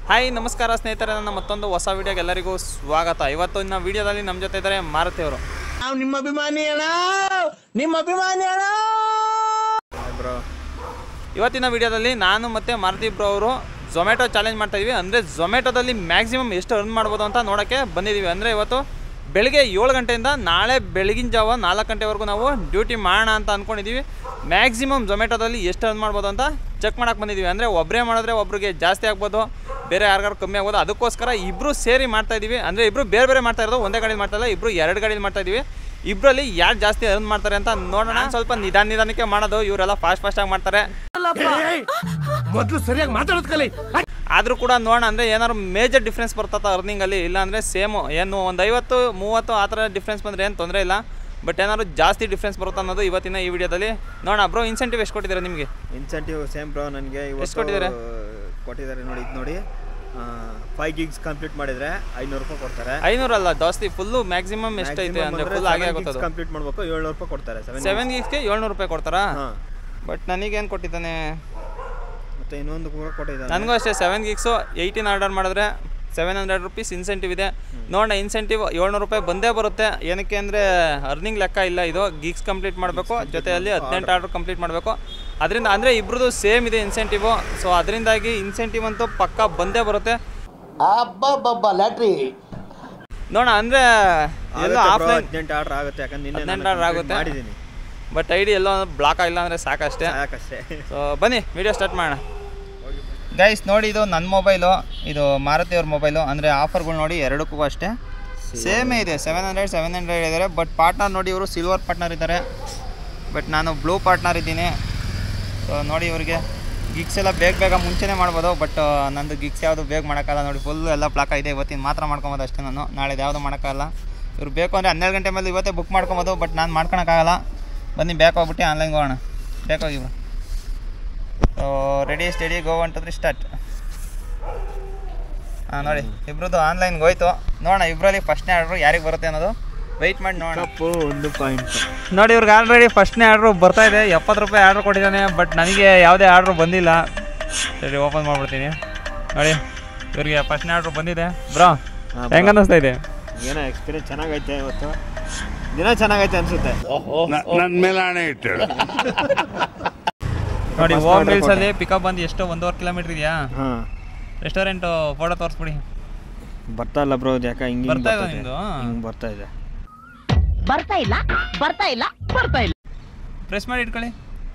Hi ನಮಸ್ಕಾರ ಸ್ನೇಹಿತರೆ ನನ್ನ ಮತ್ತೊಂದು ಹೊಸ ವಿಡಿಯೋಗೆ ಎಲ್ಲರಿಗೂ ಸ್ವಾಗತ ಇವತ್ತು ಇನ್ನ ವಿಡಿಯೋದಲ್ಲಿ ನಮ್ಮ ಜೊತೆ ಇದ್ದಾರೆ ಮಾರುತಿ ಅವರು ನಾವು ನಿಮ್ಮ ಅಭಿಮಾನಿ ಅಣ್ಣ ನಿಮ್ಮ ಅಭಿಮಾನಿ ಅಣ್ಣ ಬ್ರೋ ಇವತ್ತಿನ ವಿಡಿಯೋದಲ್ಲಿ ನಾನು ಮತ್ತು ಮಾರುತಿ ಬ್ರೋ ಅವರು ಝೊಮ್ಯಾಟೊ ಚಾಲೆಂಜ್ ಮಾಡ್ತಾ ಇದೀವಿ ಅಂದರೆ ಝೊಮ್ಯಾಟೊದಲ್ಲಿ ಮ್ಯಾಕ್ಸಿಮಮ್ ಎಷ್ಟು ಅರ್ನ್ ಮಾಡ್ಬೋದು ಅಂತ ನೋಡೋಕ್ಕೆ ಬಂದಿದ್ದೀವಿ ಅಂದರೆ ಇವತ್ತು ಬೆಳಿಗ್ಗೆ ಏಳು ಗಂಟೆಯಿಂದ ನಾಳೆ ಬೆಳಗಿನ ಜಾವ ನಾಲ್ಕು ಗಂಟೆವರೆಗೂ ನಾವು ಡ್ಯೂಟಿ ಮಾಡೋಣ ಅಂತ ಅಂದ್ಕೊಂಡಿದ್ದೀವಿ ಮ್ಯಾಕ್ಸಿಮಮ್ ಝೊಮ್ಯಾಟೊದಲ್ಲಿ ಎಷ್ಟು ಅರ್ನ್ ಮಾಡ್ಬೋದು ಅಂತ ಚೆಕ್ ಮಾಡಕ್ಕೆ ಬಂದಿದ್ದೀವಿ ಅಂದರೆ ಒಬ್ಬರೇ ಮಾಡಿದ್ರೆ ಒಬ್ರಿಗೆ ಜಾಸ್ತಿ ಆಗ್ಬೋದು ಬೇರೆ ಯಾರಿಗಾರು ಕಮ್ಮಿ ಆಗ್ಬೋದು ಅದಕ್ಕೋಸ್ಕರ ಇಬ್ಬರು ಸೇರಿ ಮಾಡ್ತಾ ಇದ್ದೀವಿ ಅಂದರೆ ಇಬ್ಬರು ಬೇರೆ ಬೇರೆ ಮಾಡ್ತಾ ಇರೋದು ಒಂದೇ ಗಾಡಿ ಮಾಡ್ತಾ ಇಲ್ಲ ಇಬ್ಬರು ಎರಡು ಗಾಡಿ ಮಾಡ್ತಾ ಇದ್ದೀವಿ ಇಬ್ಬರಲ್ಲಿ ಯಾರು ಜಾಸ್ತಿ ಅರ್ನ್ ಮಾಡ್ತಾರೆ ಅಂತ ನೋಡೋಣ ಸ್ವಲ್ಪ ನಿಧಾನ ನಿಧಾನಕ್ಕೆ ಮಾಡೋದು ಇವರೆಲ್ಲ ಫಾಸ್ಟ್ ಫಾಸ್ಟಾಗಿ ಮಾಡ್ತಾರೆ ಮೊದಲು ಸರಿಯಾಗಿ ಮಾತಾಡೋದ್ ಕಲಿ ಆದರೂ ಕೂಡ ನೋಡೋಣ ಅಂದರೆ ಏನಾದ್ರು ಮೇಜರ್ ಡಿಫ್ರೆನ್ಸ್ ಬರ್ತದ ಅರ್ನಿಂಗಲ್ಲಿ ಇಲ್ಲ ಅಂದರೆ ಸೇಮು ಏನು ಒಂದು ಐವತ್ತು ಮೂವತ್ತು ಆ ಥರ ಡಿಫ್ರೆನ್ಸ್ ಬಂದರೆ ಏನು ತೊಂದರೆ ಇಲ್ಲ ಬಟ್ ಏನಾದ್ರು ಜಾಸ್ತಿ ಡಿಫ್ರೆನ್ಸ್ ಬರುತ್ತೆ ಅನ್ನೋದು ಇವತ್ತಿನ ಈ ವಿಡಿಯೋದಲ್ಲಿ ನೋಡೋಣ ಬ್ರೋ ಇನ್ಸೆಂಟಿವ್ ಎಷ್ಟು ಕೊಟ್ಟಿದ್ದಾರೆ ನಿಮಗೆ ಇನ್ಸೆಂಟಿವ್ ಸೇಮ್ ಬ್ರೋ ನನಗೆ ಎಷ್ಟ್ ಕೊಟ್ಟಿದ್ದಾರೆ? ಕೊಟ್ಟಿದ್ದಾರೆ ನೋಡಿ ಇದು ನೋಡಿ ಫೈವ್ ಗಿಗ್ಸ್ ಕಂಪ್ಲೀಟ್ ಮಾಡಿದ್ರೆ ಐನೂರು ರೂಪಾಯಿ ಕೊಡ್ತಾರೆ ಐನೂರಲ್ಲ ಜಾಸ್ತಿ ಫುಲ್ಲು ಮ್ಯಾಕ್ಸಿಮಮ್ ಎಷ್ಟೈತೆ ಅಂದರೆ ಫುಲ್ ಆಗೇ ಆಗುತ್ತದೆ ಕಂಪ್ಲೀಟ್ ಮಾಡ್ಬೇಕು ಏಳ್ನೂರು ರೂಪಾಯಿ ಕೊಡ್ತಾರೆ ಸೆವೆನ್ ಸೆವೆನ್ ಗೀಸ್ಗೆ ಏಳ್ನೂರು ರೂಪಾಯಿ ಕೊಡ್ತಾರಾ ಹಾಂ ಬಟ್ ನನಗೇನು ಕೊಟ್ಟಿದ್ದಾನೆ ಮತ್ತೆ ಇನ್ನೊಂದು ಕೂಡ ಕೊಟ್ಟಿದ್ದಾರೆ ನನಗೂ ಅಷ್ಟೇ ಸೆವೆನ್ ಗೀಕ್ಸು ಏಯ್ಟೀನ್ ಆರ್ಡರ್ ಮಾಡಿದ್ರೆ ಸೆವೆನ್ ಹಂಡ್ರೆಡ್ ರುಪೀಸ್ ಇನ್ಸೆಂಟಿವ್ ಇದೆ ನೋಡೋಣ ಇನ್ಸೆಂಟಿವ್ ಏಳ್ನೂರು ರೂಪಾಯಿ ಬಂದೇ ಬರುತ್ತೆ ಏನಕ್ಕೆ ಅಂದರೆ ಅರ್ನಿಂಗ್ ಲೆಕ್ಕ ಇಲ್ಲ ಇದು ಗೀಕ್ಸ್ ಕಂಪ್ಲೀಟ್ ಮಾಡಬೇಕು ಜೊತೆಯಲ್ಲಿ ಹದಿನೆಂಟು ಆರ್ಡರ್ ಕಂಪ್ಲೀಟ್ ಮಾಡಬೇಕು ಅದರಿಂದ ಅಂದರೆ ಇಬ್ರದ್ದು ಸೇಮ್ ಇದೆ ಇನ್ಸೆಂಟಿವು ಸೊ ಅದರಿಂದಾಗಿ ಇನ್ಸೆಂಟಿವ್ ಅಂತೂ ಪಕ್ಕ ಬಂದೇ ಬರುತ್ತೆ ಅಬ್ಬಬ್ಬಬ್ಬ ಲ್ಯಾಟ್ರಿ ನೋಡೋಣ ಅಂದರೆ ಎಲ್ಲ ಆಫ್ಲೈನ್ ಹದಿನೆಂಟು ಆರ್ಡರ್ ಆಗುತ್ತೆ ಯಾಕಂದ್ರೆ ನಿನ್ನೆ ಹದಿನೆಂಟು ನಾನು ಆರ್ಡರ್ complete ಆಗುತ್ತೆ ಮಾಡಿದ್ದೀನಿ ಬಟ್ ಐ ಡಿ ಎಲ್ಲೋ ಬ್ಲಾಕ್ ಆಗಿಲ್ಲ ಅಂದರೆ ಸಾಕಷ್ಟೇ ಸಾಕಷ್ಟೇ ಸೊ ಬನ್ನಿ ವಿಡಿಯೋ ಸ್ಟಾರ್ಟ್ ಮಾಡೋಣ ಗೈಸ್ ನೋಡಿ ಇದು ನನ್ನ ಮೊಬೈಲು ಇದು ಮಾರುತಿ ಅವ್ರ ಮೊಬೈಲು ಅಂದರೆ ಆಫರ್ಗಳು ನೋಡಿ ಎರಡಕ್ಕೂ ಅಷ್ಟೇ ಸೇಮೇ ಇದೆ ಸೆವೆನ್ ಹಂಡ್ರೆಡ್ ಸೆವೆನ್ ಹಂಡ್ರೆಡ್ ಇದ್ದಾರೆ ಬಟ್ ಪಾರ್ಟ್ನರ್ ನೋಡಿ ಇವರು ಸಿಲ್ವರ್ ಪಾರ್ಟ್ನರ್ ಇದ್ದಾರೆ ಬಟ್ ನಾನು ಬ್ಲೂ ಪಾರ್ಟ್ನರ್ ಇದ್ದೀನಿ ಸೊ ನೋಡಿ ಇವರಿಗೆ ಗಿಗ್ಸ್ ಎಲ್ಲ ಬೇಗ ಬೇಗ ಮುಂಚೆನೇ ಮಾಡ್ಬೋದು ಬಟ್ ನಂದು ಗಿಗ್ಸ್ ಯಾವುದು ಬೇಗ ಮಾಡೋಕ್ಕಲ್ಲ ನೋಡಿ ಫುಲ್ ಎಲ್ಲ ಪ್ಲಾಕ ಇದೆ ಇವತ್ತಿನ ಮಾತ್ರ ಮಾಡ್ಕೊಬೋದು ಅಷ್ಟೇ ನಾನು ನಾಳೆ ಯಾವುದು ಮಾಡೋಕ್ಕಾಗಲ್ಲ ಇವ್ರು ಬೇಕು ಅಂದರೆ ಹನ್ನೆರಡು ಗಂಟೆ ಮೇಲೆ ಇವತ್ತೇ ಬುಕ್ ಮಾಡ್ಕೊಬೋದು ಬಟ್ ನಾನು ಮಾಡ್ಕೊಳಕ್ಕಾಗಲ್ಲ ಬನ್ನಿ ಬ್ಯಾಕ್ ಹೋಗ್ಬಿಟ್ಟು ಆನ್ಲೈನ್ಗೆ ಹೋಗೋಣ ಬೇಕಾಗಿ ಇವರು ಸೊ ರೆಡಿ ಸ್ಟಡಿ ಗೋ ಅಂತಂದ್ರೆ ಸ್ಟಾರ್ಟ್ ಹಾಂ ನೋಡಿ ಇಬ್ರದ್ದು ಆನ್ಲೈನ್ಗೆ ಹೋಯ್ತು ನೋಡೋಣ ಇಬ್ಬರಲ್ಲಿ ಫಸ್ಟ್ನೇ ಆರ್ಡ್ರು ಯಾರಿಗೆ ಬರುತ್ತೆ ಅನ್ನೋದು ವೆಯ್ಟ್ ಮಾಡಿ ನೋಡೋಣ ಕಪ್ಪು ಒಂದು ಪಾಯಿಂಟ್ ನೋಡಿ ಇವ್ರಿಗೆ ಆಲ್ರೆಡಿ ಫಸ್ಟ್ನೇ ಆರ್ಡ್ರು ಬರ್ತಾ ಇದೆ ಎಪ್ಪತ್ತು ರೂಪಾಯಿ ಆರ್ಡ್ರ್ ಕೊಟ್ಟಿದ್ದಾನೆ ಬಟ್ ನನಗೆ ಯಾವುದೇ ಆರ್ಡ್ರು ಬಂದಿಲ್ಲ ಸರಿ ಓಪನ್ ಮಾಡ್ಬಿಡ್ತೀನಿ ನೋಡಿ ಇವ್ರಿಗೆ ಫಸ್ಟ್ನೇ ಆರ್ಡ್ರು ಬಂದಿದೆ ಬ್ರೋ ಹಾ, ಹೆಂಗೆ ಅನ್ನಿಸ್ತಾ ಇದೆ ಏನೋ ಎಕ್ಸ್ಪೀರಿಯನ್ಸ್ ಚೆನ್ನಾಗೈತೆ ಇವತ್ತು ದಿನ ಚೆನ್ನಾಗೈತೆ ಅನ್ಸುತ್ತೆ ನನ್ನ ಮೇಲೆ ಹಣೆ ಇಟ್ಟಳು ನೋಡಿ First ಹೋಮ್ order ರೀಲ್ಸಲ್ಲಿ ಪಿಕಪ್ ಬಂದು ಎಷ್ಟು ಒಂದೂವರೆ ಕಿಲೋಮೀಟ್ರ್ ಇದೆಯಾ ಹಾಂ ರೆಸ್ಟೋರೆಂಟು ಫೋಟೋ ತೋರಿಸ್ಬಿಡಿ ಬರ್ತಾ ಇಲ್ಲ ಬ್ರೋ ಯಾಕೆ ಹಿಂಗೆ ಬರ್ತಾ ಇದೆ ನಿಮ್ದು? ಹಿಂಗೆ ಬರ್ತಾ ಇದೆ ಬರ್ತಾ ಇಲ್ಲ ಬರ್ತಾ ಇಲ್ಲ ಬರ್ತಾ ಇಲ್ಲ ಪ್ರೆಸ್ ಮಾಡಿ ಇಟ್ಕೊಳ್ಳಿ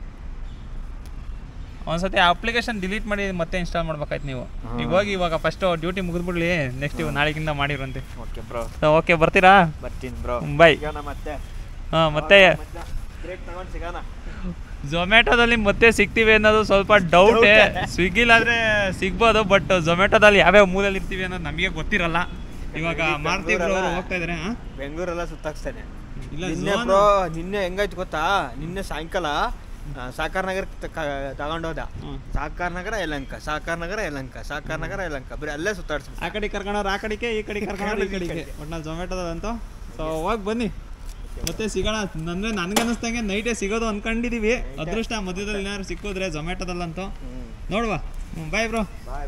ಒಂದ್ಸತಿ ಅಪ್ಲಿಕೇಶನ್ ಡಿಲೀಟ್ ಮಾಡಿ ಮತ್ತೆ ಇನ್ಸ್ಟಾಲ್ ಮಾಡ್ಬೇಕಾಯ್ತು ನೀವು ಈಗ ಹೋಗಿ ಇವಾಗ ಫಸ್ಟ್ ಡ್ಯೂಟಿ ಮುಗಿದ್ಬಿಡ್ಲಿ ನೆಕ್ಸ್ಟ್ ಇವಾಗ ನಾಳೆಗಿಂದ ಮಾಡಿರಂತೆ ಓಕೆ ಬ್ರೋ ಓಕೆ ಬರ್ತೀರಾ ಬರ್ತೀನಿ ಬ್ರೋ ಬಾಯ್ ಸಿಗೋಣ ಮತ್ತೆ ಹಾಂ ಮತ್ತೆ ಬ್ರೇಕ್ ತಗೊಂಡು ಸಿಗೋಣ ಝೊಮ್ಯಾಟೊದಲ್ಲಿ ಮತ್ತೆ ಸಿಗ್ತೀವಿ ಅನ್ನೋದು ಸ್ವಲ್ಪ ಡೌಟೇ ಸ್ವಿಗ್ಗಿಲಾದ್ರೆ ಸಿಗ್ಬೋದು ಬಟ್ ಝೊಮ್ಯಾಟೊದಲ್ಲಿ ಯಾವ್ಯಾವ ಮೂಲೆಯಲ್ಲಿ ಇರ್ತೀವಿ ಅನ್ನೋದು ನಮಗೆ ಗೊತ್ತಿರಲ್ಲ ಇವಾಗ ಮಾರುತಿ ಬ್ರೋ ಅವ್ರು ಹೋಗ್ತಾ ಇದಾರೆ ಹಾಂ ಬೆಂಗಳೂರೆಲ್ಲ ಸುತ್ತಾಕ್ಸ್ತೇನೆ ಇಲ್ಲ ನಿನ್ನೆ zone- ಬ್ರೋ ನಿನ್ನೆ ಹೆಂಗಾಯ್ತು ಗೊತ್ತಾ ನಿನ್ನೆ ಸಾಯಂಕಾಲ ಆ, ಸಾಕಾರ ನಗರ ತಗೊಂಡೋದ ಸಾಕಾರ ನಗರ ಯಲಂಕ ಸಾಕಾರ ನಗರ ಯಲಂಕ ಸಾಕಾರ ನಗರ ಯಲಂಕ ಬರೀ ಅಲ್ಲೇ ಸುತ್ತಾಡ್ಸ್ ಆ ಕಡೆ ಕರ್ಕೊಂಡವ್ರು ಆ ಕಡೆಗೆ ಈ ಕಡೆ ಕರ್ಕೊಂಡವ್ರು ಈ ಕಡೆಗೆ ಒಟ್ನಲ್ಲಿ ಝೊಮ್ಯಾಟೊದಂತೂ ಸೊ ಹೋಗಿ ಬನ್ನಿ ಮತ್ತೆ ಸಿಗೋಣ ಅಂದರೆ ನನಗನ್ನಿಸ್ದಂಗೆ ನೈಟೇ ಸಿಗೋದು ಅನ್ಕೊಂಡಿದೀವಿ ಅದೃಷ್ಟ ಮಧ್ಯದಲ್ಲಿ ಏನಾದ್ರು ಸಿಕ್ಕೋದ್ರೆ ಝೊಮ್ಯಾಟೊದಲ್ಲಂತೂ ನೋಡುವ ಬಾಯ್ ಬ್ರೋ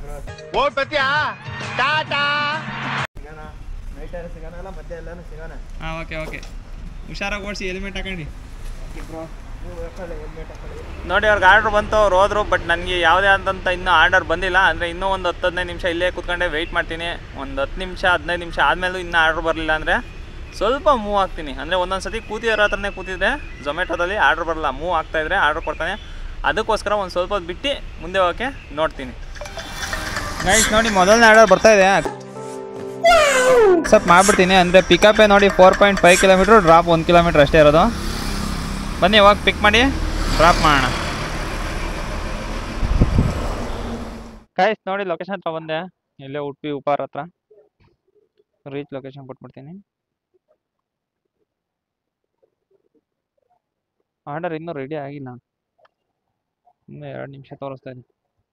ಸಿಗೋಣ ನೈಟ್ ಸಿಗೋಣ ಅಲ್ಲ ಮತ್ತೆ ಎಲ್ಲಾನು ಸಿಗೋಣ ಹಾಂ ಓಕೆ ಓಕೆ ಹುಷಾರಾಗಿ ಓಡಿಸಿ ಹೆಲ್ಮೆಟ್ ಹಾಕೊಂಡು ಬ್ರೋ ನೀವು ಹಾಕೊಳ್ಳಿ ಹೆಲ್ಮೆಟ್ ಹಾಕೊಳ್ಳಿ ನೋಡಿ ಅವ್ರಿಗೆ ಆರ್ಡ್ರ್ ಬಂತು ಅವ್ರು ಹೋದ್ರು ಬಟ್ ನನಗೆ ಯಾವುದೇ ಆದಂಥ ಇನ್ನೂ ಆರ್ಡರ್ ಬಂದಿಲ್ಲ ಅಂದರೆ ಇನ್ನೂ ಒಂದು ಹತ್ತು ಹದಿನೈದು ನಿಮಿಷ ಇಲ್ಲೇ ಕೂತ್ಕೊಂಡೆ ವೆಯ್ಟ್ ಮಾಡ್ತೀನಿ ಒಂದು ಹತ್ತು ನಿಮಿಷ ಹದಿನೈದು ನಿಮಿಷ ಆದಮೇಲೂ ಇನ್ನೂ ಆರ್ಡ್ರ್ ಬರಲಿಲ್ಲ ಅಂದರೆ ಸ್ವಲ್ಪ ಮೂವ್ ಆಗ್ತೀನಿ ಅಂದರೆ ಒಂದೊಂದು ಸತಿ ಕೂತಿರೋ ಹತ್ರನೇ ಕೂತಿದ್ರೆ ಝೊಮ್ಯಾಟೊದಲ್ಲಿ ಆರ್ಡ್ರ್ ಬರಲ್ಲ ಮೂವ್ ಆಗ್ತಾಯಿದ್ರೆ ಆರ್ಡ್ರ್ ಕೊಡ್ತಾನೆ ಅದಕ್ಕೋಸ್ಕರ ಒಂದು ಸ್ವಲ್ಪ ಹೊತ್ತು ಬಿಟ್ಟು ಮುಂದೆ ಹೋಗೋಕ್ಕೆ ನೋಡ್ತೀನಿ ಗೈಸ್ ನೋಡಿ ಮೊದಲನೇ ಆರ್ಡರ್ ಬರ್ತಾ ಇದೆ ಅಕ್ಸೆಪ್ಟ್ ಮಾಡಿಬಿಡ್ತೀನಿ ಅಂದರೆ ಪಿಕಪೇ ನೋಡಿ four point five kilometre drop ಒಂದು ಕಿಲೋಮೀಟ್ರ್ ಅಷ್ಟೇ ಇರೋದು ಬನ್ನಿ ಇವಾಗ ಪಿಕ್ ಮಾಡಿ ಡ್ರಾಪ್ ಮಾಡೋಣ ಕಾಯ್ಸ್ ನೋಡಿ ಲೊಕೇಶನ್ ಹತ್ರ ಬಂದೆ ಇಲ್ಲೇ ಉಡುಪಿ ಉಪಾರ ಹತ್ರ ರೀಚ್ ಲೊಕೇಶನ್ ಕೊಟ್ಬಿಡ್ತೀನಿ ಆರ್ಡರ್ ಇನ್ನೂ ರೆಡಿ ಆಗಿಲ್ಲ ಇನ್ನೂ ಎರಡು ನಿಮಿಷ ತೋರಿಸ್ತಾ ಇದೆ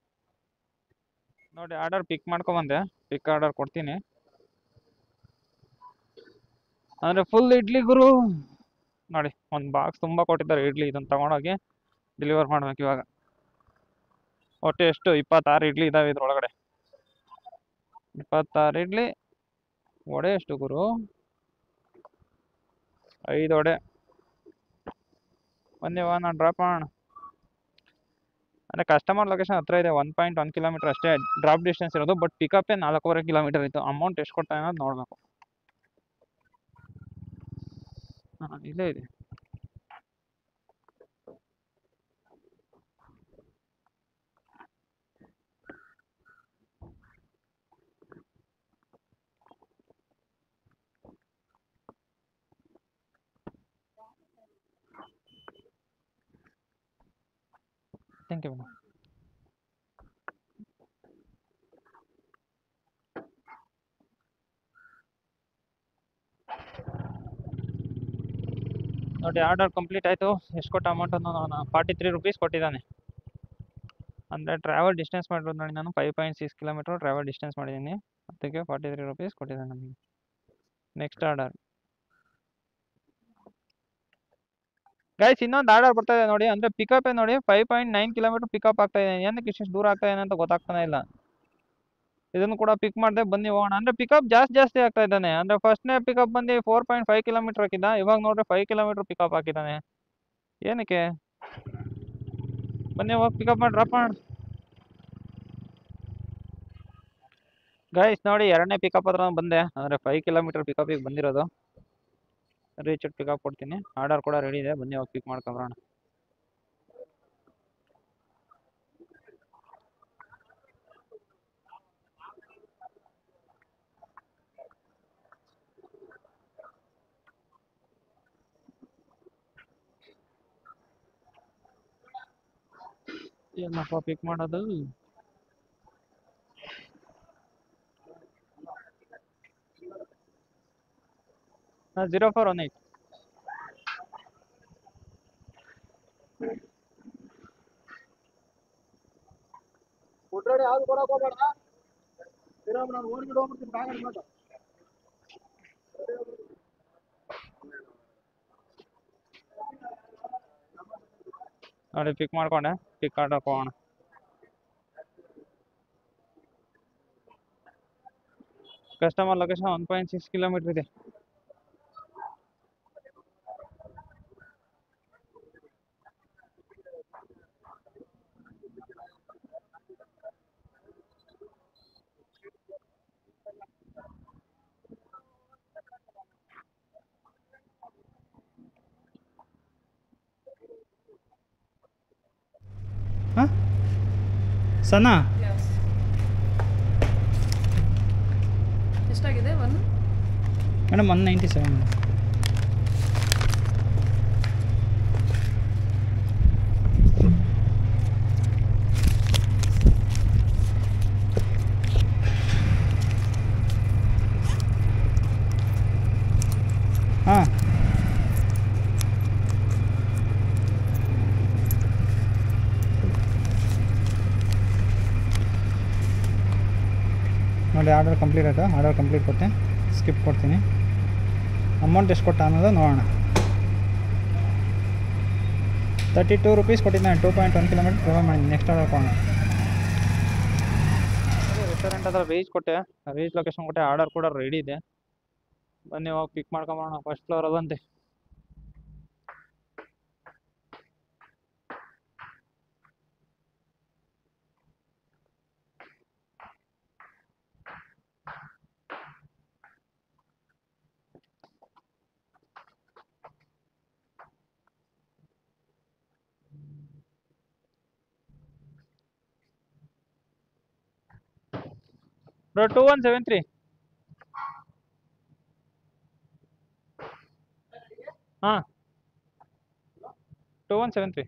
ನೋಡಿ ಆರ್ಡರ್ ಪಿಕ್ ಮಾಡ್ಕೊಂಬಂದೆ ಪಿಕ್ ಆರ್ಡರ್ ಕೊಡ್ತೀನಿ ಅಂದರೆ ಫುಲ್ ಇಡ್ಲಿ ಗುರು ನೋಡಿ ಒಂದು ಬಾಕ್ಸ್ ತುಂಬ ಕೊಟ್ಟಿದ್ದಾರೆ ಇಡ್ಲಿ ಇದನ್ನು ತಗೊಂಡೋಗಿ ಡೆಲಿವರ್ ಮಾಡ್ಬೇಕು ಇವಾಗ ಒಟ್ಟು ಎಷ್ಟು ಇಪ್ಪತ್ತಾರು ಇಡ್ಲಿ ಇದಾವೆ ಇದ್ರೊಳಗಡೆ ಇಪ್ಪತ್ತಾರು ಇಡ್ಲಿ ವಡೆ ಎಷ್ಟು ಗುರು ಐದು ವಡೆ ಬನ್ನಿ ವಾ ನಾನು ಡ್ರಾಪ್ ಮಾಡೋಣ ಅಂದರೆ ಕಸ್ಟಮರ್ ಲೊಕೇಶನ್ ಹತ್ರ ಇದೆ ಒನ್ ಪಾಯಿಂಟ್ ಒನ್ ಕಿಲೋಮೀಟರ್ ಅಷ್ಟೇ ಡ್ರಾಪ್ ಡಿಸ್ಟೆನ್ಸ್ ಇರೋದು ಬಟ್ ಪಿಕಪ್ಪೇ ನಾಲ್ಕೂವರೆ ಕಿಲೋಮೀಟರ್ ಇತ್ತು ಅಮೌಂಟ್ ಎಷ್ಟು ಕೊಡ್ತಾನೆ ಅನ್ನೋದು ನೋಡಬೇಕು ಹಾಂ ಇಲ್ಲೇ ಇದೆ ಥ್ಯಾಂಕ್ ಯು ಮೇಡಮ್ ನೋಡಿ ಆರ್ಡರ್ ಕಂಪ್ಲೀಟ್ ಆಯಿತು ಎಷ್ಟು ಕೊಟ್ಟ ಅಮೌಂಟ್ ಅನ್ನು ನಾನು ಫಾರ್ಟಿ ತ್ರೀ ರುಪೀಸ್ ಕೊಟ್ಟಿದ್ದಾನೆ ಅಂದರೆ ಟ್ರಾವೆಲ್ ಡಿಸ್ಟೆನ್ಸ್ ಮಾಡಿರೋದು ನೋಡಿ ನಾನು five point six kilometre travel distance ಮಾಡಿದ್ದೀನಿ ಅದಕ್ಕೆ ಫಾರ್ಟಿ ತ್ರೀ ರುಪೀಸ್ ಕೊಟ್ಟಿದ್ದಾನೆ ನಮಗೆ ನೆಕ್ಸ್ಟ್ ಆರ್ಡರ್ ಗೈಸ್ ಇನ್ನೊಂದು ಆರ್ಡರ್ ಬರ್ತಾ ಇದೆ ನೋಡಿ ಅಂದರೆ ಪಿಕಪ್ಪೇ ನೋಡಿ five point nine kilometre pickup ಆಗ್ತಾ ಇದೆ ಏನಕ್ಕೆ ಇಷ್ಟು ದೂರ ಆಗ್ತಾ ಇದೆ ಅಂತ ಗೊತ್ತಾಗ್ತಾನೆ ಇಲ್ಲ ಇದನ್ನು ಕೂಡ ಪಿಕ್ ಮಾಡಿದೆ ಬನ್ನಿ ಹೋಗೋಣ ಅಂದರೆ ಪಿಕಪ್ ಜಾಸ್ತಿ ಜಾಸ್ತಿ ಆಗ್ತಾ ಇದ್ದಾನೆ ಅಂದರೆ ಫಸ್ಟ್ನೇ ಪಿಕಪ್ ಬಂದು ಫೋರ್ ಪಾಯಿಂಟ್ ಫೈವ್ ಕಿಲೋಮೀಟ್ರ್ ಹಾಕಿದ್ದ ಇವಾಗ ನೋಡ್ರಿ ಫೈವ್ ಕಿಲೋಮೀಟ್ರ್ ಪಿಕಪ್ ಹಾಕಿದ್ದಾನೆ ಏನಕ್ಕೆ ಬನ್ನಿ ಹೋಗಿ ಪಿಕಪ್ ಮಾಡಿ ಡ್ರಾಪ್ ಮಾಡಿ ಗೈಸ್ ನೋಡಿ ಎರಡನೇ ಪಿಕಪ್ ಹತ್ರ ಬಂದೆ ಅಂದರೆ ಫೈವ್ ಕಿಲೋಮೀಟರ್ ಪಿಕಪಿಗೆ ಬಂದಿರೋದು ರೀಚ್ ಪಿಕಪ್ ಕೊಡ್ತೀನಿ ಆರ್ಡರ್ ಕೂಡ ರೆಡಿ ಇದೆ ಬನ್ನಿ ಹೋಗಿ ಪಿಕ್ ಮಾಡ್ಕೊಂಬರೋಣ ಏನಪ್ಪ ಪಿಕ್ ಮಾಡೋದು ಜೀರೋ ಫೋರ್ ಒನ್ ಏಯ್ಟ್ ನೋಡಿ ಪಿಕ್ ಮಾಡ್ಕೊಂಡೆ ಪಿಕ್ ಆರ್ಡರ್ ಹೋಗೋಣ customer location one point six kilometre ಇದೆ ಹಾಂ ಸನಾ ಎಷ್ಟಾಗಿದೆ one madam one ninety seven ಹಾಂ ನೋಡಿ ಆರ್ಡರ್ ಕಂಪ್ಲೀಟ್ ಆಯಿತು ಆರ್ಡರ್ ಕಂಪ್ಲೀಟ್ ಕೊಟ್ಟೆ ಸ್ಕಿಪ್ ಕೊಡ್ತೀನಿ ಅಮೌಂಟ್ ಎಷ್ಟು ಕೊಟ್ಟ ಅನ್ನೋದು ನೋಡೋಣ ತರ್ಟಿ ಟೂ ರುಪೀಸ್ ಕೊಟ್ಟಿದ್ದಾನೆ two point one kilometre travel ಮಾಡಿ ನೆಕ್ಸ್ಟ್ ಆರ್ಡರ್ ಕೊಡೋಣ ರೆಸ್ಟೋರೆಂಟ್ ಹತ್ರ ರೀಚ್ ಕೊಟ್ಟೆ ರೀಚ್ ಲೊಕೇಶನ್ ಕೊಟ್ಟೆ ಆರ್ಡರ್ ಕೂಡ ರೆಡಿ ಇದೆ ಬನ್ನಿ ಹೋಗಿ ಪಿಕ್ ಮಾಡ್ಕೊಂಬರೋಣ ಫಸ್ಟ್ ಫ್ಲೋರ್ ಅದಂತೆ bro two one seven three ಹಾಂ ಟೂ ಒನ್ ಸೆವೆನ್ ತ್ರೀ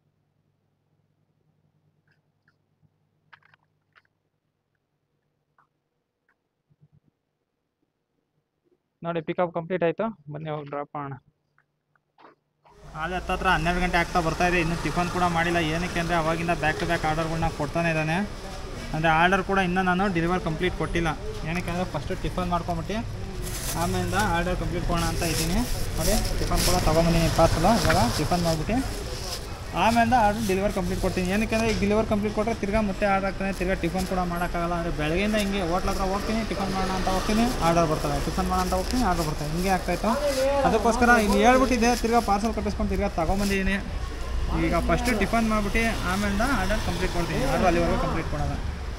ನೋಡಿ ಪಿಕಪ್ ಕಂಪ್ಲೀಟ್ ಆಯಿತು ಬನ್ನಿ ಹೋಗಿ ಡ್ರಾಪ್ ಮಾಡೋಣ ಆದ್ರೆ ಹತ್ತತ್ರ ಹನ್ನೆರಡು ಗಂಟೆ ಆಗ್ತಾ ಬರ್ತಾ ಇದೆ ಇನ್ನೂ ಟಿಫನ್ ಕೂಡ ಮಾಡಿಲ್ಲ ಏನಕ್ಕೆ ಅಂದರೆ ಅವಾಗಿಂದ ಬ್ಯಾಕ್ ಟು ಬ್ಯಾಕ್ ಆರ್ಡರ್ಗಳನ್ನ ಕೊಡ್ತಾನೆ ಇದ್ದಾನೆ ಅಂದರೆ ಆರ್ಡರ್ ಕೂಡ ಇನ್ನೂ ನಾನು ಡೆಲಿವರ್ ಕಂಪ್ಲೀಟ್ ಕೊಟ್ಟಿಲ್ಲ ಏನಕ್ಕೆ ಅಂದರೆ ಫಸ್ಟು ಟಿಫನ್ ಮಾಡ್ಕೊಂಬಿಟ್ಟು ಆಮೇಲಿಂದ ಆರ್ಡರ್ ಕಂಪ್ಲೀಟ್ ಕೊಡೋಣ ಅಂತ ಇದ್ದೀನಿ ನೋಡಿ ಟಿಫನ್ ಕೂಡ ತೊಗೊಂಬಂದಿನಿ ಪಾರ್ಸಲು ಇವಾಗ ಟಿಫನ್ ಮಾಡಿಬಿಟ್ಟು ಆಮೇಲೆ ಆರ್ಡರ್ ಡೆಲಿವರ್ ಕಂಪ್ಲೀಟ್ ಕೊಡ್ತೀನಿ ಏನಕ್ಕೆ ಅಂದರೆ ಈಗ ಡೆಲಿವರ್ ಕಂಪ್ಲೀಟ್ ಕೊಟ್ಟರೆ ತಿರ್ಗಾ ಮತ್ತೆ ಆರ್ಡರ್ ಆಗ್ತಾನೆ ತಿರ್ಗಾ ಟಿಫನ್ ಕೂಡ ಮಾಡೋಕ್ಕಾಗಲ್ಲ ಅಂದರೆ ಬೆಳಗ್ಗೆಯಿಂದ ಹಿಂಗೆ ಹೋಟ್ಲ ಹತ್ರ ಹೋಗ್ತೀನಿ ಟಿಫನ್ ಮಾಡೋಣ ಅಂತ ಹೋಗ್ತೀನಿ ಆರ್ಡರ್ ಬರ್ತವೆ ಟಿಫನ್ ಮಾಡೋಣ ಅಂತ ಹೋಗ್ತೀನಿ ಆರ್ಡರ್ ಬರ್ತವೆ ಹಿಂಗೆ ಆಗ್ತಾಯಿತ್ತು ಅದಕ್ಕೋಸ್ಕರ ಇಲ್ಲಿ ಹೇಳ್ಬಿಟ್ಟಿದ್ದೆ ತಿರ್ಗಾ ಪಾರ್ಸಲ್ ಕಟ್ಟಿಸ್ಕೊಂಡು ತಿರ್ಗಾ ತೊಗೊಂಬಂದಿದ್ದೀನಿ ಈಗ ಫಸ್ಟು ಟಿಫನ್ ಮಾಡಿಬಿಟ್ಟು ಆಮೇಲೆ ಆರ್ಡರ್ ಕಂಪ್ಲೀಟ್ ಕೊಡ್ತೀನಿ ಆರ್ಡರ್ ಅಲ್ಲಿವರೆಗೂ ಕಂಪ್ಲೀಟ್ ಕೊಡೋಲ್ಲ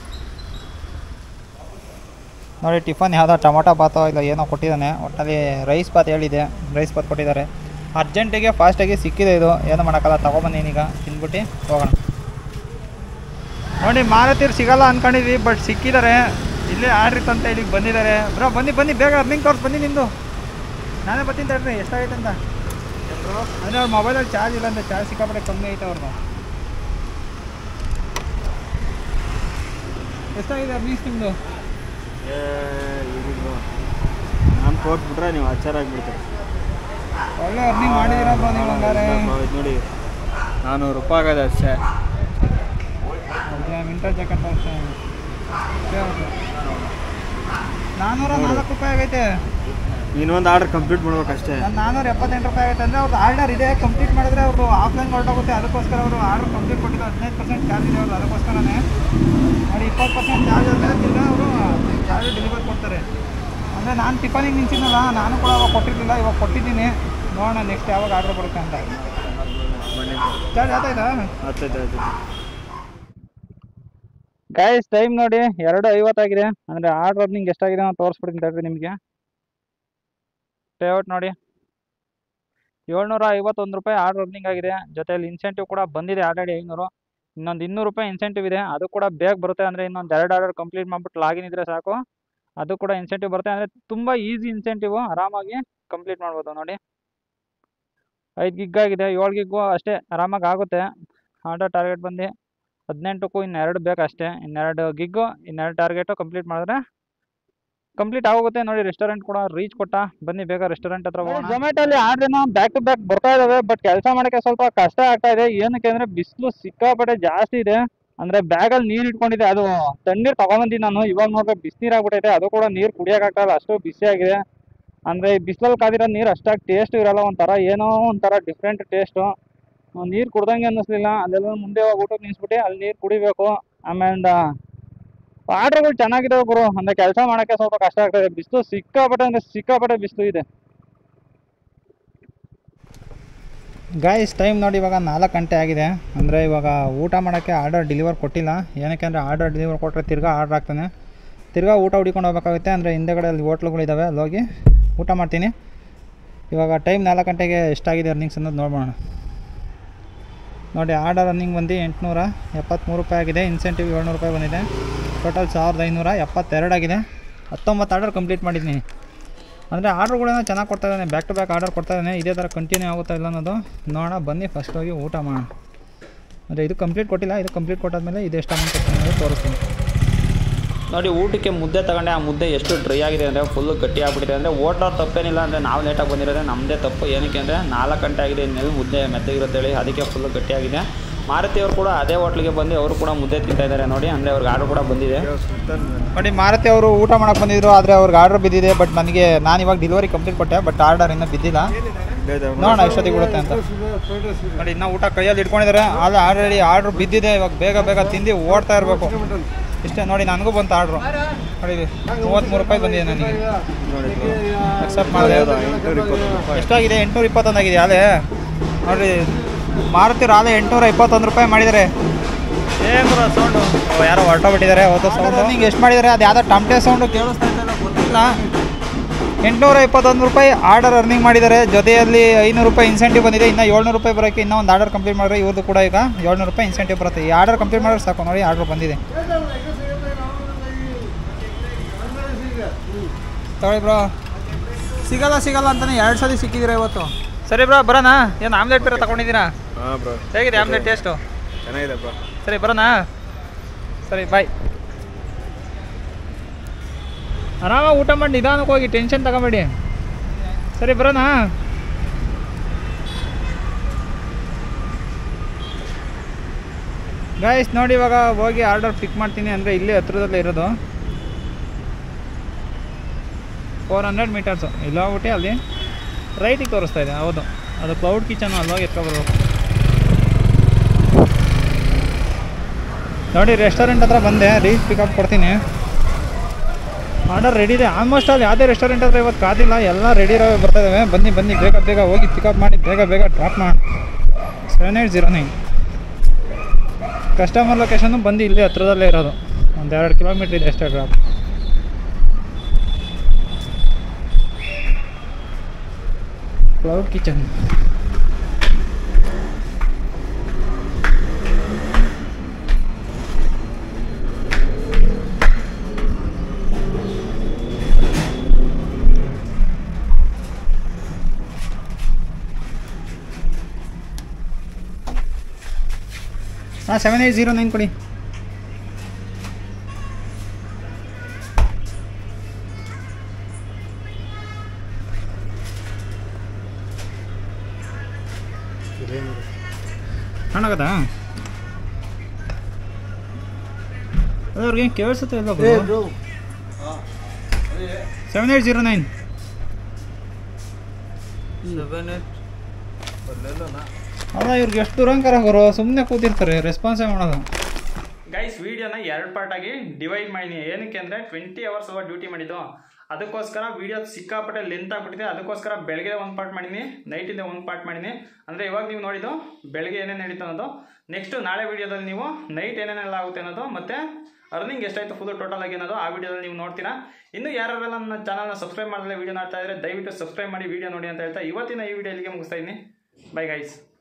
ನೋಡಿ ಟಿಫನ್ ಯಾವುದೋ ಟೊಮೊಟೊ ಬಾತೋ ಇಲ್ಲ ಏನೋ ಕೊಟ್ಟಿದ್ದಾನೆ ಒಟ್ಟಲ್ಲಿ ರೈಸ್ ಬಾತ್ ಹೇಳಿದೆ ರೈಸ್ ಬಾತ್ ಕೊಟ್ಟಿದ್ದಾರೆ ಅರ್ಜೆಂಟಿಗೆ ಫಾಸ್ಟಾಗಿ ಸಿಕ್ಕಿದೆ ಇದು ಏನೂ ಮಾಡೋಕ್ಕಲ್ಲ ತೊಗೊಬಂದೀನಿ ಈಗ ತಿಂದ್ಬಿಟ್ಟು ಹೋಗೋಣ ನೋಡಿ ಮಾರುತಿರು ಸಿಗಲ್ಲ ಅಂದ್ಕೊಂಡಿದ್ವಿ ಬಟ್ ಸಿಕ್ಕಿದ್ದಾರೆ ಇಲ್ಲೇ ಆರ್ಡ್ರ್ ಇತ್ತಂತ ಇಲ್ಲಿಗೆ ಬಂದಿದ್ದಾರೆ ಬ್ರೋ ಬನ್ನಿ ಬನ್ನಿ ಬೇಗ ಅರ್ನಿಂಗ್ ತೋರ್ಸ್ ಬನ್ನಿ ನಿಮ್ಮದು ನಾನೇ ಬರ್ತೀನಿ ತಡ್ರಿ ಎಷ್ಟಾಗೈತೆ ಅಂತ ಅಂದರೆ ಅವ್ರ ಮೊಬೈಲಲ್ಲಿ ಚಾರ್ಜ್ ಇಲ್ಲ ಅಂದರೆ ಚಾರ್ಜ್ ಸಿಕ್ಕಾಪಟ್ಟೆ ಕಮ್ಮಿ ಐತೆ ಅವ್ರದ್ದು ಎಷ್ಟಾಗಿದೆ ಅರ್ನಿಂಗ್ಸ್ ನಿಮ್ಮದು ನಾನು ಕೊಟ್ಬಿಟ್ರೆ ನೀವು ಆಚಾರ ಆಗ್ಬಿಡ್ತೀರಿ ಒಳ್ಳೆ ಅರ್ನಿಂಗ್ ಮಾಡಿದ್ದೀರಾ ಬ್ರೋ ನೀವು ಹಂಗಾರೆ ಇದು ನೋಡಿ ನಾನ್ನೂರು ರೂಪಾಯಿ ಆಗದೆ ಅಷ್ಟೇ ಮಿಂಟರ್ ಜಾಕೆಟ್ ಅಷ್ಟೇ ನಾನ್ನೂರ ನಾಲ್ಕು ರೂಪಾಯಿ ಆಗೈತೆ ಇನ್ನೊಂದು ಆರ್ಡರ್ ಕಂಪ್ಲೀಟ್ ಮಾಡ್ಬೇಕಷ್ಟೇ ನಾನು ನಾನ್ನೂರ ಎಪ್ಪತ್ತೆಂಟು ರೂಪಾಯಿ ಆಗೈತೆ ಅಂದರೆ ಅವ್ರದ್ದು ಆರ್ಡರ್ ಇದೆ ಕಂಪ್ಲೀಟ್ ಮಾಡಿದ್ರೆ ಅವರು ಆಫ್ಲೈನ್ ಹೊರಟೋಗುತ್ತೆ ಅದಕ್ಕೋಸ್ಕರ ಅವರು ಆರ್ಡರ್ ಕಂಪ್ಲೀಟ್ ಕೊಟ್ಟಿದ್ದು ಹದಿನೈದು ಪರ್ಸೆಂಟ್ ಚಾರ್ಜ್ ಇದೆ ಅವ್ರದ್ದು ಅದಕ್ಕೋಸ್ಕರನೇ ನೋಡಿ ಇಪ್ಪತ್ತು ಪರ್ಸೆಂಟ್ ಚಾರ್ಜ್ ಆದಮೇಲೆ ತಿರ್ಗಾ ಅವರು ಚಾರ್ಜ್ ಡೆಲಿವರ್ ಕೊಡ್ತಾರೆ ಅಂದರೆ ನಾನು ಟಿಫನಿಗೆ ನಿಂತಿದ್ನಲ್ಲ ನಾನು ಕೂಡ ಅವಾಗ ಕೊಟ್ಟಿರಲಿಲ್ಲ ಇವಾಗ ಕೊಟ್ಟಿದ್ದೀನಿ ನೋಡೋಣ ನೆಕ್ಸ್ಟ್ ಯಾವಾಗ ಆರ್ಡರ್ ಬರುತ್ತೆ ಅಂತ ಚಾರ್ಜ್ ಆಯ್ತಾ ಆಗ್ತೈತೆ ಆಯ್ತು ಗೈಸ್ ಟೈಮ್ ನೋಡಿ ಎರಡು ಐವತ್ತಾಗಿದೆ ಅಂದರೆ ಆರ್ಡ್ರ್ ನಿಂಗೆ ಎಷ್ಟಾಗಿದೆ ಅಂತ ತೋರಿಸ್ಬಿಡ್ತೀನಿ ತಡ್ರಿ ನಿಮಗೆ ಪೇಔಟ್ ನೋಡಿ ಏಳ್ನೂರ ಐವತ್ತೊಂದು ರೂಪಾಯಿ ಆರ್ಡ್ರ್ ರನ್ನಿಂಗ್ ಆಗಿದೆ ಜೊತೆಯಲ್ಲಿ ಇನ್ಸೆಂಟಿವ್ ಕೂಡ ಬಂದಿದೆ ಆಲ್ರೆಡಿ ಐನೂರು ಇನ್ನೊಂದು ಇನ್ನೂರು ರೂಪಾಯಿ ಇನ್ಸೆಂಟಿವ್ ಇದೆ ಅದು ಕೂಡ ಬೇಗ ಬರುತ್ತೆ ಅಂದರೆ ಇನ್ನೊಂದು ಎರಡು ಆರ್ಡರ್ ಕಂಪ್ಲೀಟ್ ಮಾಡ್ಬಿಟ್ಟು ಲಾಗಿನ್ ಇದ್ರೆ ಸಾಕು ಅದು ಕೂಡ ಇನ್ಸೆಂಟಿವ್ ಬರುತ್ತೆ ಅಂದರೆ ತುಂಬ ಈಸಿ ಇನ್ಸೆಂಟಿವ್ ಆರಾಮಾಗಿ ಕಂಪ್ಲೀಟ್ ಮಾಡ್ಬೋದು ನೋಡಿ ಐದು ಗಿಗ್ ಆಗಿದೆ ಏಳು ಗಿಗ್ಗು ಅಷ್ಟೇ ಆರಾಮಾಗಿ ಆಗುತ್ತೆ ಆರ್ಡರ್ ಟಾರ್ಗೆಟ್ ಬಂದು ಹದಿನೆಂಟಕ್ಕೂ ಇನ್ನೆರಡು ಬೇಕಷ್ಟೇ ಇನ್ನೆರಡು ಗಿಗ್ಗು ಇನ್ನೆರಡು ಟಾರ್ಗೆಟು ಕಂಪ್ಲೀಟ್ ಮಾಡಿದ್ರೆ ಕಂಪ್ಲೀಟ್ ಆಗೋಗುತ್ತೆ ನೋಡಿ ರೆಸ್ಟೋರೆಂಟ್ ಕೂಡ ರೀಚ್ ಕೊಟ್ಟ ಬನ್ನಿ ಬೇಗ ರೆಸ್ಟೋರೆಂಟ್ ಹತ್ರ ಹೋಗೋಣ ಝೊಮ್ಯಾಟೋಲಿ ಆರ್ಡ್ರೇನೋ ಬ್ಯಾಕ್ ಟು ಬ್ಯಾಕ್ ಬರ್ತಾ ಇದಾವೆ ಬಟ್ ಕೆಲಸ ಮಾಡೋಕ್ಕೆ ಸ್ವಲ್ಪ ಕಷ್ಟ ಆಗ್ತಾ ಇದೆ ಏನಕ್ಕೆ ಅಂದ್ರೆ ಬಿಸಿಲು ಸಿಕ್ಕಾಪಟ್ಟೆ ಜಾಸ್ತಿ ಇದೆ ಅಂದ್ರೆ ಬ್ಯಾಗಲ್ಲಿ ನೀರು ಇಟ್ಕೊಂಡಿದೆ ಅದು ತಣ್ಣೀರು ತಗೊಂಬಂದಿನಿ ನಾನು ಇವಾಗ ನೋಡಿದ್ರೆ ಬಿಸಿನೀರು ಆಗ್ಬಿಟ್ಟೈತೆ ಅದು ಕೂಡ ನೀರು ಕುಡಿಯೋಕ್ಕಾಗಲ್ಲ ಅಷ್ಟು ಬಿಸಿ ಆಗಿದೆ ಅಂದ್ರೆ ಬಿಸಿಲಲ್ಲಿ ಕಾದಿರೋ ನೀರು ಅಷ್ಟಾಗಿ ಟೇಸ್ಟ್ ಇರಲ್ಲ ಒಂಥರ ಏನೋ ಒಂಥರ ಡಿಫ್ರೆಂಟ್ ಟೇಸ್ಟು ನೀರು ಕುಡ್ದಂಗೆ ಅನ್ನಿಸ್ಲಿಲ್ಲ ಅಲ್ಲೆಲ್ಲ ಮುಂದೆ ಹೋಗಿ ಊಟಕ್ಕೆ ನಿಲ್ಸ್ಬಿಟ್ಟು ಅಲ್ಲಿ ನೀರು ಕುಡಿಬೇಕು ಆಮೇಲೆ ಆರ್ಡ್ರ್ಗಳು ಚೆನ್ನಾಗಿದಾವೆ ಗುರು ಅಂದ್ರೆ ಕೆಲಸ ಮಾಡೋಕ್ಕೆ ಸ್ವಲ್ಪ ಕಷ್ಟ ಆಗ್ತದೆ ಬಿಸಿಲು ಸಿಕ್ಕಾಪಟ್ಟೆ ಅಂದ್ರೆ ಸಿಕ್ಕಾಪಟ್ಟೆ ಬಿಸಿಲು ಇದೆ ಗಾಯ್ಸ್ ಟೈಮ್ ನೋಡಿ ಇವಾಗ ನಾಲ್ಕು ಗಂಟೆ ಆಗಿದೆ ಅಂದರೆ ಇವಾಗ ಊಟ ಮಾಡೋಕ್ಕೆ ಆರ್ಡರ್ ಡೆಲಿವರ್ ಕೊಟ್ಟಿಲ್ಲ ಏನಕ್ಕೆ ಅಂದರೆ ಆರ್ಡರ್ ಡೆಲಿವರ್ ಕೊಟ್ಟರೆ ತಿರ್ಗಾ ಆರ್ಡ್ರ್ ಆಗ್ತಾನೆ ತಿರ್ಗಾ ಊಟ ಹುಡಿಕೊಂಡು ಹೋಗ್ಬೇಕಾಗುತ್ತೆ ಅಂದರೆ ಹಿಂದೆಗಡೆ ಅಲ್ಲಿ ಹೋಟ್ಲುಗಳಿದ್ದಾವೆ ಅಲ್ಲಿ ಹೋಗಿ ಊಟ ಮಾಡ್ತೀನಿ ಇವಾಗ ಟೈಮ್ ನಾಲ್ಕು ಗಂಟೆಗೆ ಎಷ್ಟಾಗಿದೆ ಅರ್ನಿಂಗ್ಸ್ ಅನ್ನೋದು ನೋಡೋಣ ನೋಡಿ ಆರ್ಡರ್ ರನ್ನಿಂಗ್ ಬಂದು ಎಂಟುನೂರ ಎಪ್ಪತ್ತ್ಮೂರು ರೂಪಾಯಿ ಆಗಿದೆ ಇನ್ಸೆಂಟಿವ್ ಏಳ್ನೂರು ರೂಪಾಯಿ ಬಂದಿದೆ ಟೋಟಲ್ ಸಾವಿರದ ಐನೂರ ಎಪ್ಪತ್ತೆರಡು ಆಗಿದೆ ಹತ್ತೊಂಬತ್ತು ಆರ್ಡರ್ ಕಂಪ್ಲೀಟ್ ಮಾಡಿದ್ದೀನಿ ಅಂದರೆ ಆರ್ಡ್ರುಗಳನ್ನ ಚೆನ್ನಾಗಿ ಕೊಡ್ತಾ ಇದ್ದಾನೆ ಬ್ಯಾಕ್ ಟು ಬ್ಯಾಕ್ ಆರ್ಡರ್ ಕೊಡ್ತಾ ಇದ್ದಾನೆ ಇದೇ ಥರ ಕಂಟಿನ್ಯೂ ಆಗುತ್ತಾ ಇಲ್ಲ ಅನ್ನೋದು ನೋಡೋಣ ಬನ್ನಿ ಫಸ್ಟ್ ಹೋಗಿ ಊಟ ಮಾಡೋಣ ಅಂದರೆ ಇದು ಕಂಪ್ಲೀಟ್ ಕೊಟ್ಟಿಲ್ಲ ಇದು ಕಂಪ್ಲೀಟ್ ಕೊಟ್ಟಾದ್ಮೇಲೆ ಇದು ಎಷ್ಟು ಅಮೌಂಟ್ ಕೊಡ್ತೀನಿ ಅನ್ನೋದು ತೋರಿಸ್ತೀನಿ ನೋಡಿ ಊಟಕ್ಕೆ ಮುದ್ದೆ ತಗೊಂಡೆ ಆ ಮುದ್ದೆ ಎಷ್ಟು ಡ್ರೈ ಆಗಿದೆ ಅಂದರೆ ಫುಲ್ಲು ಗಟ್ಟಿ ಆಗ್ಬಿಟ್ಟಿದೆ ಅಂದರೆ ಓಟ್ಲವ್ರು ತಪ್ಪೇನಿಲ್ಲ ಅಂದರೆ ನಾವು ಲೇಟಾಗಿ ಬಂದಿರೋದೇ ನಮ್ಮದೇ ತಪ್ಪು ಏನಕ್ಕೆ ಅಂದರೆ ನಾಲ್ಕು ಗಂಟೆ ಆಗಿದೆ ಇನ್ನೆಲ್ಲಿ ಮುದ್ದೆ ಮೆತ್ತಗಿರುತ್ತೆ ಹೇಳಿ ಅದಕ್ಕೆ ಫುಲ್ಲು ಗಟ್ಟಿಯಾಗಿದೆ ಮಾರುತಿಯವರು ಕೂಡ ಅದೇ ಹೋಟ್ಲಿಗೆ ಬಂದು ಅವರು ಕೂಡ ಮುದ್ದೆ ತಿಂತಾ ಇದ್ದಾರೆ ನೋಡಿ ಅಂದರೆ ಅವ್ರಿಗೆ ಆರ್ಡರ್ ಕೂಡ ಬಂದಿದೆ ನೋಡಿ ಮಾರುತಿ ಅವರು ಊಟ ಮಾಡಕ್ಕೆ ಬಂದಿದ್ರು ಆದರೆ ಅವ್ರಿಗೆ ಆರ್ಡರ್ ಬಿದ್ದಿದೆ ಬಟ್ ನನಗೆ ನಾನು ಇವಾಗ ಡೆಲಿವರಿ ಕಂಪ್ಲೀಟ್ ಕೊಟ್ಟೆ ಬಟ್ ಆರ್ಡರ್ ಇನ್ನೂ ಬಿದ್ದಿಲ್ಲ ನೋಡೋಣ ಎಷ್ಟೊತ್ತಿಗೆ ಬಿಡುತ್ತೆ ಅಂತ ನೋಡಿ ಇನ್ನೂ ಊಟ ಕೈಯಲ್ಲಿ ಇಟ್ಕೊಂಡಿದ್ದಾರೆ ಆದರೆ ಆಲ್ರೆಡಿ ಆರ್ಡ್ರ್ ಬಿದ್ದಿದೆ ಇವಾಗ ಬೇಗ ಬೇಗ ತಿಂದು ಓಡ್ತಾ ಇರಬೇಕು ಇಷ್ಟೇ ನೋಡಿ ನನಗೂ ಬಂತು ಆರ್ಡ್ರು ನೋಡಿ ಮೂವತ್ತ್ಮೂರು ರೂಪಾಯಿ ಬಂದಿದೆ ನನಗೆ ಅಕ್ಸೆಪ್ಟ್ ಮಾಡಿದೆ ಎಷ್ಟಾಗಿದೆ ಎಂಟುನೂರ ಇಪ್ಪತ್ತೊಂದು ಆಗಿದೆ ಆಲೆ ನೋಡಿ ಮಾರುತಿರು ಆಲೆ ಎಂಟುನೂರ ಇಪ್ಪತ್ತೊಂದು ರೂಪಾಯಿ ಮಾಡಿದ್ದಾರೆ ಏನ್ ಬರೋ ಸೌಂಡು ಯಾರೋ ಹೊರಟೋಗ್ಬಿಟ್ಟಿದ್ದಾರೆ ಅವತ್ತು ಸೌಂಡ್ ನಿಂಗೆ ಎಷ್ಟು ಮಾಡಿದ್ದಾರೆ ಅದು ಯಾವುದೋ ಟಮಟೆ ಸೌಂಡು ಕೇಳಿಸ್ತಾ ಇದ್ದಲ್ಲ ಗೊತ್ತಿಲ್ಲ ಎಂಟುನೂರ ಇಪ್ಪತ್ತೊಂದು ರೂಪಾಯಿ ಆರ್ಡರ್ ಅರ್ನಿಂಗ್ ಮಾಡಿದ್ದಾರೆ ಜೊತೆಯಲ್ಲಿ ಐನೂರು ರೂಪಾಯಿ ಇನ್ಸೆಂಟಿವ್ ಬಂದಿದೆ ಇನ್ನು ಏಳ್ನೂರು ರೂಪಾಯಿ ಬರೋಕ್ಕೆ ಇನ್ನೂ ಒಂದು ಆರ್ಡರ್ ಕಂಪ್ಲೀಟ್ ಮಾಡಿದ್ರೆ ಇವ್ರದ್ದು ಕೂಡ ಈಗ ಏಳ್ನೂರು ರೂಪಾಯಿ ಇನ್ಸೆಂಟಿವ್ ಬರುತ್ತೆ ಈ ಆರ್ಡರ್ ಕಂಪ್ಲೀಟ್ ಮಾಡಿದ್ರೆ ಸಾಕು ನೋಡಿ ಆರ್ಡರ್ ಬಂದಿದೆ ತಗೊಳ್ಳಿ ಬ್ರೋ ಸಿಗಲ್ಲ ಸಿಗಲ್ಲ ಅಂತಾನೆ ಎರಡು ಸಲ ಸಿಕ್ಕಿದ್ದೀರಾ ಇವತ್ತು ಸರಿ ಬ್ರೋ ಬರೋಣ ಏನು ಆಮ್ಲೆಟ್ ಬೇರೆ ತಗೊಂಡಿದ್ದೀರಾ ಹಾಂ ಬ್ರೋ ಹೇಗಿದೆ ಆಮ್ಲೆಟ್ ಟೇಸ್ಟು ಚೆನ್ನಾಗಿದೆ ಬ್ರೋ ಸರಿ ಬರೋಣ ಸರಿ ಬಾಯ್ ಆರಾಮಾಗಿ ಊಟ ಮಾಡಿ ನಿಧಾನಕ್ಕೆ ಹೋಗಿ ಟೆನ್ಷನ್ ತಗೋಬೇಡಿ ಸರಿ ಬರೋಣ ಗಾಯ್ಸ್ ನೋಡಿ ಇವಾಗ ಹೋಗಿ ಆರ್ಡರ್ ಪಿಕ್ ಮಾಡ್ತೀನಿ ಅಂದರೆ ಇಲ್ಲೇ ಹತ್ರದಲ್ಲೇ ಇರೋದು ಫೋರ್ ಹಂಡ್ರೆಡ್ ಮೀಟರ್ಸು ಇಲ್ಲ ಹೋಗ್ಬಿಟ್ಟು ಅಲ್ಲಿ ರೈಟಿಗೆ ತೋರಿಸ್ತಾ ಇದೆ ಹೌದು ಅದು ಕ್ಲೌಡ್ ಕಿಚನ್ ಅಲ್ಲಿ ಹೋಗಿ ಎತ್ಕೊಬರ್ಬೇಕು ನೋಡಿ ರೆಸ್ಟೋರೆಂಟ್ ಹತ್ರ ಬಂದೆ ರೀಚ್ ಪಿಕಪ್ ಕೊಡ್ತೀನಿ ಆರ್ಡರ್ ರೆಡಿ ಇದೆ ಆಲ್ಮೋಸ್ಟ್ ಅಲ್ಲಿ ಯಾವುದೇ ರೆಸ್ಟೋರೆಂಟ್ ಹತ್ರ ಇವತ್ತು ಕಾದಿಲ್ಲ ಎಲ್ಲ ರೆಡಿ ಇರೋ ಬರ್ತಾ ಇದ್ದಾವೆ ಬನ್ನಿ ಬನ್ನಿ ಬೇಗ ಬೇಗ ಹೋಗಿ ಪಿಕಪ್ ಮಾಡಿ ಬೇಗ ಬೇಗ ಡ್ರಾಪ್ ಮಾಡಿ seven eight zero nine customer location ಬಂದು ಇಲ್ಲಿ ಹತ್ರದಲ್ಲೇ ಇರೋದು ಒಂದು ಎರಡು ಕಿಲೋಮೀಟ್ರ್ ಇದೆ ಅಷ್ಟೇ ಡ್ರಾಪ್ ಕ್ಲೌಡ್ ಕಿಚನ್ ಹಾಂ ಸೆವೆನ್ ಏಯ್ಟ್ ಜೀರೋ ನೈನ್ ಕೊಡಿ ಕಾಣಾಗತ್ತಾ ಅದು ಅವ್ರಿಗೆ ಕೇಳಿಸುತ್ತೆ ಇಲ್ಲ ಸೆವೆನ್ ಏಯ್ಟ್ ಜೀರೋ ನೈನ್ ಅಲ್ಲ ಇವ್ರಿಗೆ ಎಷ್ಟು ದುರಂಕಾರ ಅವರು ಸುಮ್ಮನೆ ಕೂತಿರ್ತಾರೆ ರೆಸ್ಪಾನ್ಸೇ ಮಾಡೋದು ಗೈಸ್ ವಿಡಿಯೋನ ಎರಡು ಪಾರ್ಟ್ ಆಗಿ ಡಿವೈಡ್ ಮಾಡಿದ್ದೀನಿ ಏನಕ್ಕೆ ಅಂದರೆ ಟ್ವೆಂಟಿ ಅವರ್ಸ್ ಓವರ್ ಡ್ಯೂಟಿ ಮಾಡಿದ್ದು ಅದಕ್ಕೋಸ್ಕರ ವಿಡಿಯೋ ಸಿಕ್ಕಾಪಟ್ಟೆ ಲೆಂತ್ ಆಗ್ಬಿಟ್ಟಿದೆ ಅದಕ್ಕೋಸ್ಕರ ಬೆಳಗ್ಗೆ ಒಂದು ಪಾರ್ಟ್ ಮಾಡೀನಿ ನೈಟಿಂದ ಒಂದು ಪಾರ್ಟ್ ಮಾಡೀನಿ ಅಂದರೆ ಇವಾಗ ನೀವು ನೋಡಿದ್ದು ಬೆಳಗ್ಗೆ ಏನೇನು ನಡೀತು ಅನ್ನೋದು ನೆಕ್ಸ್ಟ್ ನಾಳೆ ವಿಡಿಯೋದಲ್ಲಿ ನೀವು ನೈಟ್ ಏನೇನೆಲ್ಲ ಆಗುತ್ತೆ ಅನ್ನೋದು ಮತ್ತು ಅರ್ನಿಂಗ್ ಎಷ್ಟಾಯ್ತು ಫುಲ್ ಟೋಟಲ್ ಆಗಿ ಅನ್ನೋದು ಆ ವಿಡಿಯೋದಲ್ಲಿ ನೀವು ನೋಡ್ತೀರಾ ಇನ್ನು ಯಾರೆಲ್ಲ ನನ್ನ ಚಾನಲ್ನ ಸಬ್ಸ್ಕ್ರೈಬ್ ಮಾಡಲೇ ವಿಡಿಯೋ ನೋಡ್ತಾ ಇದ್ರೆ ದಯವಿಟ್ಟು ಸಬ್ಸ್ಕ್ರೈಬ್ ಮಾಡಿ ವಿಡಿಯೋ ನೋಡಿ ಅಂತ ಹೇಳ್ತಾ ಇವತ್ತಿನ ಈ ವಿಡಿಯೋ ಇಲ್ಲಿಗೆ ಮುಗಿಸ್ತಾ ಇದ್ದೀನಿ ಬೈ ಗೈಸ್